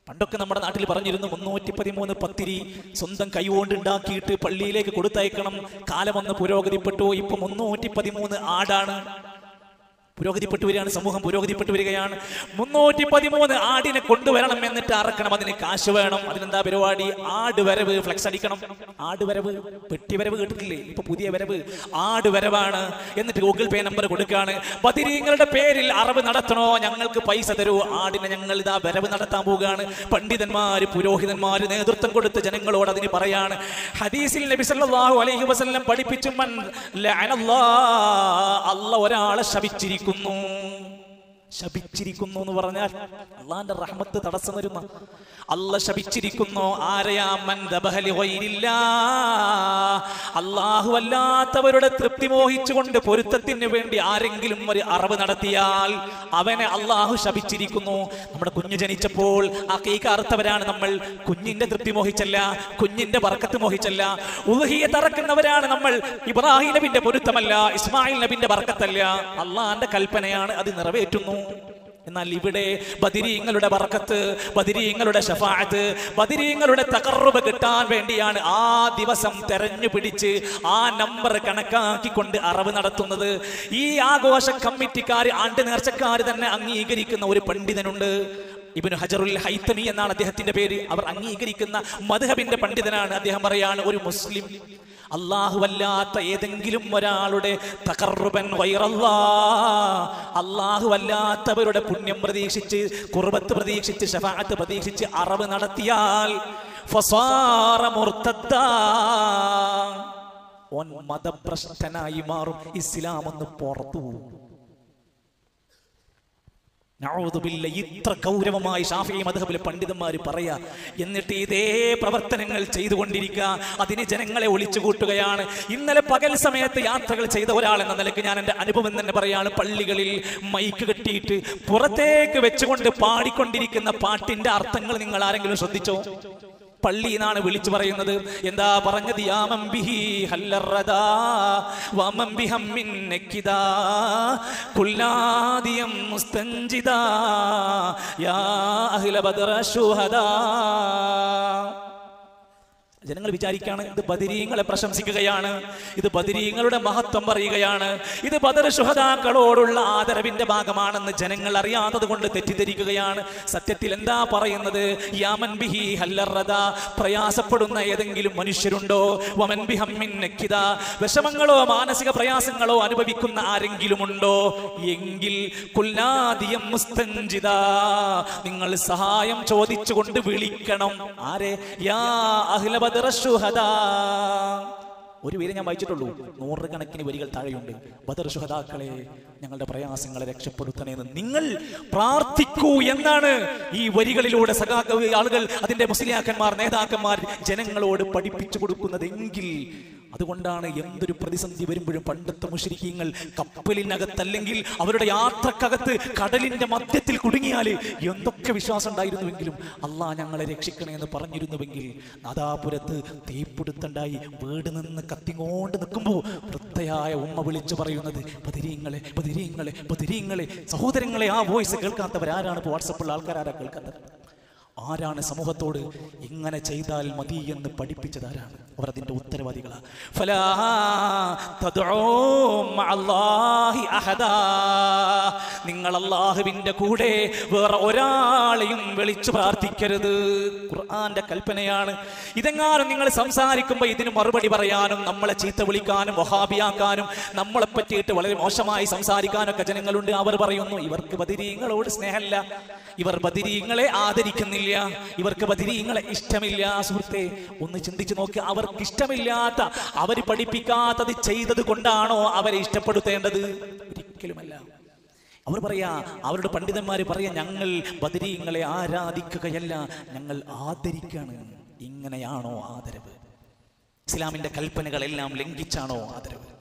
പണ്ടൊക്കെ നമ്മുടെ നാട്ടിൽ പറഞ്ഞിരുന്നു മുന്നൂറ്റി പതിമൂന്ന് പത്തിരി സ്വന്തം കൈകൊണ്ട് ഉണ്ടാക്കിയിട്ട് പള്ളിയിലേക്ക് കൊടുത്തയക്കണം കാലമൊന്ന് പുരോഗതിപ്പെട്ടു ഇപ്പൊ മുന്നൂറ്റി പതിമൂന്ന് ആടാണ് പുരോഗതിപ്പെട്ടു വരികയാണ് സമൂഹം പുരോഗതിപ്പെട്ടു വരികയാണ് മുന്നൂറ്റി പതിമൂന്ന് ആടിനെ കൊണ്ടുവരണം എന്നിട്ട് അറക്കണം അതിന് കാശ് വേണം അതിനെന്താ പരിപാടി ആട് വരവ് ഫ്ലെക്സ് അടിക്കണം ആട് വരവ് പെട്ടി വരവ് കേട്ടിട്ടില്ലേ ഇപ്പൊ പുതിയ വരവ് ആട് വരവാണ് എന്നിട്ട് ഗൂഗിൾ പേ നമ്പർ കൊടുക്കാണ് ബദിരീങ്ങളുടെ പേരിൽ അറവ് നടത്തണോ ഞങ്ങൾക്ക് പൈസ തരൂ ആടിനെ ഞങ്ങൾ ഇതാ വരവ് നടത്താൻ പോവുകയാണ് പണ്ഡിതന്മാര് പുരോഹിതന്മാര് നേതൃത്വം കൊടുത്ത് ജനങ്ങളോട് അതിന് പറയാണ് ഹദീസിൽ നബി സല്ലല്ലാഹു അലൈഹി വസല്ലം പഠിപ്പിച്ചു മൻ ലഅനല്ലാഹ് അല്ല ഒരാളെ ശപിച്ചിരിക്കുന്നു ശപിച്ചിരിക്കുന്നു എന്ന് പറഞ്ഞാൽ അള്ളാന്റെ റഹ്മത്ത് തടസ്സം വരുന്ന അല്ല ശപിച്ചിരിക്കുന്നു ആരയാമൻ ദബഹലി ഗൈരില്ലാ. അല്ലാഹു അല്ലാത്തവരുടെ തൃപ്തി മോഹിച്ചുകൊണ്ട് പൊരുത്തത്തിന് വേണ്ടി ആരെങ്കിലും ഒരു അറിവ് നടത്തിയാൽ അവനെ അള്ളാഹു ശപിച്ചിരിക്കുന്നു നമ്മുടെ കുഞ്ഞ് ജനിച്ചപ്പോൾ ആ കേക്ക് അറുത്തവരാണ് നമ്മൾ കുഞ്ഞിന്റെ തൃപ്തി മോഹിച്ചല്ല കുഞ്ഞിന്റെ ബർക്കത്ത് മോഹിച്ചല്ല ഉൽഹിയ തറക്കുന്നവരാണ് നമ്മൾ ഇബ്രാഹിം നബിന്റെ പൊരുത്തമല്ല ഇസ്മായിൽ നബിന്റെ ബർക്കത്തല്ല അള്ളാന്റെ കൽപ്പനയാണ് അത് നിറവേറ്റുന്നു എന്നാൽ ഇവിടെ ബദിരീങ്ങളുടെ ബർക്കത്ത് ബദിരീങ്ങളുടെ ഷഫാഅത്ത് ബദിരീങ്ങളുടെ തകർവ് കിട്ടാൻ വേണ്ടിയാണ് ആ ദിവസം തെരഞ്ഞു പിടിച്ച് ആ നമ്പർ കണക്കാക്കിക്കൊണ്ട് അറിവ് നടത്തുന്നത് ഈ ആഘോഷ കമ്മിറ്റിക്കാർ ആണ്ട് നേർച്ചക്കാർ തന്നെ അംഗീകരിക്കുന്ന ഒരു പണ്ഡിതനുണ്ട് ഇബിന് ഹജറുൽ ഹൈത്തമി എന്നാണ് അദ്ദേഹത്തിന്റെ പേര് അവർ അംഗീകരിക്കുന്ന മധുഹബിന്റെ പണ്ഡിതനാണ് അദ്ദേഹം പറയാണ് ഒരു മുസ്ലിം അല്ലാഹുവല്ലാത്ത ഏതെങ്കിലും ഒരാളുടെ തകർറുബൻ വൈറല്ലാ അല്ലാഹുവല്ലാത്തവരുടെ പുണ്യം പ്രതീക്ഷിച്ച് കുർബത്ത് പ്രതീക്ഷിച്ച് ഷഫാഅത്ത് പ്രതീക്ഷിച്ച് അറവ് നടത്തിയാൽ ഫസാറ മുർത്തദ്ദാ. ഓൻ മതഭ്രഷ്ടനായി മാറും ഇസ്ലാം ഒന്ന് പുറത്തു പോകും നഊദുബില്ല ഇത്ര ഗൗരവമായി ഷാഫി മധബിലെ പണ്ഡിതന്മാർ പറയാ എന്നിട്ട് ഇതേ പ്രവർത്തനങ്ങൾ ചെയ്തുകൊണ്ടിരിക്കുക അതിന് ജനങ്ങളെ ഒളിച്ചു കൂട്ടുകയാണ് ഇന്നലെ പകൽ സമയത്ത് യാത്രകൾ ചെയ്ത ഒരാൾ എന്ന നിലയ്ക്ക് ഞാൻ എൻ്റെ അനുഭവം തന്നെ പറയാണ് പള്ളികളിൽ മൈക്ക് കെട്ടിയിട്ട് പുറത്തേക്ക് വെച്ചുകൊണ്ട് പാടിക്കൊണ്ടിരിക്കുന്ന പാട്ടിന്റെ അർത്ഥങ്ങൾ നിങ്ങൾ ആരെങ്കിലും ശ്രദ്ധിച്ചോ പള്ളി എന്നാണ് വിളിച്ചു പറയുന്നത് എന്താ പറഞ്ഞത് യാമം ബിഹി ഹല്ലറദാ വമം ബിഹമ്മിൻ നക്കിദാ കുല്ലാദിയം മുസ്തഞ്ചിദാ യാ അഹ്ല ബദറ ശുഹദാ ജനങ്ങൾ വിചാരിക്കാണ് ഇത് ബദിരീങ്ങളെ പ്രശംസിക്കുകയാണ് ഇത് ബദിരീങ്ങളുടെ മഹത്വം പറയുകയാണ് ഇത് ബദർ ശുഹദാക്കളോടുള്ള ആദരവിന്റെ ഭാഗമാണെന്ന് ജനങ്ങൾ അറിയാത്തത് കൊണ്ട് തെറ്റിദ്ധരിക്കുകയാണ് സത്യത്തിൽ എന്താ പറയുന്നത് യാമൻ ബിഹി ഹല്ലറദ പ്രയാസപ്പെടുന്ന ഏതെങ്കിലും മനുഷ്യരുണ്ടോ വമൻ ബിഹമ്മിൻ നക്കിദ വിഷമങ്ങളോ മാനസിക പ്രയാസങ്ങളോ അനുഭവിക്കുന്ന ആരെങ്കിലും ഉണ്ടോ എങ്കിൽ കുല്ലാദിയം മുസ്തഞ്ചിത നിങ്ങൾ സഹായം ചോദിച്ചുകൊണ്ട് വിളിക്കണം ആരെ യാ അഹ്ല ബദറ ശുഹദാ ഒരു പേര് ഞാൻ വായിച്ചിട്ടുള്ളൂ നൂറുകണക്കിന് വരികൾ താഴെയുണ്ട് ബദർ ശുഹദാക്കളെ ഞങ്ങളുടെ പ്രയാസങ്ങളെ രക്ഷപ്പെടുത്തണേന്ന് നിങ്ങൾ പ്രാർത്ഥിക്കൂ എന്നാണ് ഈ വരികളിലൂടെ സഖാ ആളുകൾ അതിന്റെ മുസ്ലിയാക്കന്മാർ നേതാക്കന്മാർ ജനങ്ങളോട് പഠിപ്പിച്ചു കൊടുക്കുന്നതെങ്കിൽ അതുകൊണ്ടാണ് എന്തൊരു പ്രതിസന്ധി വരുമ്പോഴും പണ്ടത്തെ മുഷരിക്കീങ്ങൾ കപ്പലിനകത്തല്ലെങ്കിൽ അവരുടെ യാത്രക്കകത്ത് കടലിന്റെ മധ്യത്തിൽ കുടുങ്ങിയാൽ എന്തൊക്കെ വിശ്വാസം ഉണ്ടായിരുന്നുവെങ്കിലും അള്ളാഹ് ഞങ്ങളെ രക്ഷിക്കണേ എന്ന് പറഞ്ഞിരുന്നുവെങ്കിൽ നാദാപുരത്ത് തീപിടുത്തണ്ടായി വീട് നിന്ന് കത്തിങ്ങോണ്ട് നിൽക്കുമ്പോൾ വൃത്തയായ ഉമ്മ വിളിച്ചു പറയുന്നത് ബദിരീങ്ങളെ ബദിരീങ്ങളെ ബദിരീങ്ങളെ സഹോദരങ്ങളെ ആ വോയിസ് കേൾക്കാത്തവരാരാണ് ഇപ്പോൾ വാട്സപ്പിൽ ആൾക്കാരാരാ കേൾക്കാത്തത് ആരാണ് സമൂഹത്തോട് ഇങ്ങനെ ചെയ്താൽ മതി എന്ന് പഠിപ്പിച്ചത് ആരാണ് അവർ അതിന്റെ ഉത്തരവാദികളാ ഫലാ തദ്ഉ മഅല്ലാഹി അഹദാ. നിങ്ങൾ അള്ളാഹുവിന്റെ കൂടെ വേറെ ഒരാളെയും വിളിച്ചു പ്രാർത്ഥിക്കരുത് ഖുർആന്റെ കൽപ്പനയാണ് ഇതെങ്ങാനും നിങ്ങൾ സംസാരിക്കുമ്പോൾ ഇതിന് മറുപടി പറയാനും നമ്മളെ ചീത്ത വിളിക്കാനും വഹാബിയാക്കാനും നമ്മളെ പറ്റിയിട്ട് വളരെ മോശമായി സംസാരിക്കാനൊക്കെ ജനങ്ങളുണ്ട് അവർ പറയുന്നു ഇവർക്ക് ബദിരീങ്ങളോട് സ്നേഹമില്ല ഇവർ ബദിരീങ്ങളെ ആദരിക്കുന്നില്ല ഇവർക്ക് ബദിരീങ്ങളെ ഇഷ്ടമില്ല സുഹൃത്തെ ഒന്ന് ചിന്തിച്ചു നോക്കി അവർക്ക് ഇഷ്ടമില്ലാത്ത അവർ പഠിപ്പിക്കാത്തത് ചെയ്തത് കൊണ്ടാണോ അവരെ ഇഷ്ടപ്പെടുത്തേണ്ടത് ഒരിക്കലുമല്ല അവർ പറയാ അവരുടെ പണ്ഡിതന്മാര് പറയാ ഞങ്ങൾ ബദരീങ്ങളെ ആരാധിക്കുകയല്ല ഞങ്ങൾ ആദരിക്കാണ് ഇങ്ങനെയാണോ ആദരവ് ഇസ്ലാമിന്റെ കൽപ്പനകളെല്ലാം ലംഘിച്ചാണോ ആദരവ്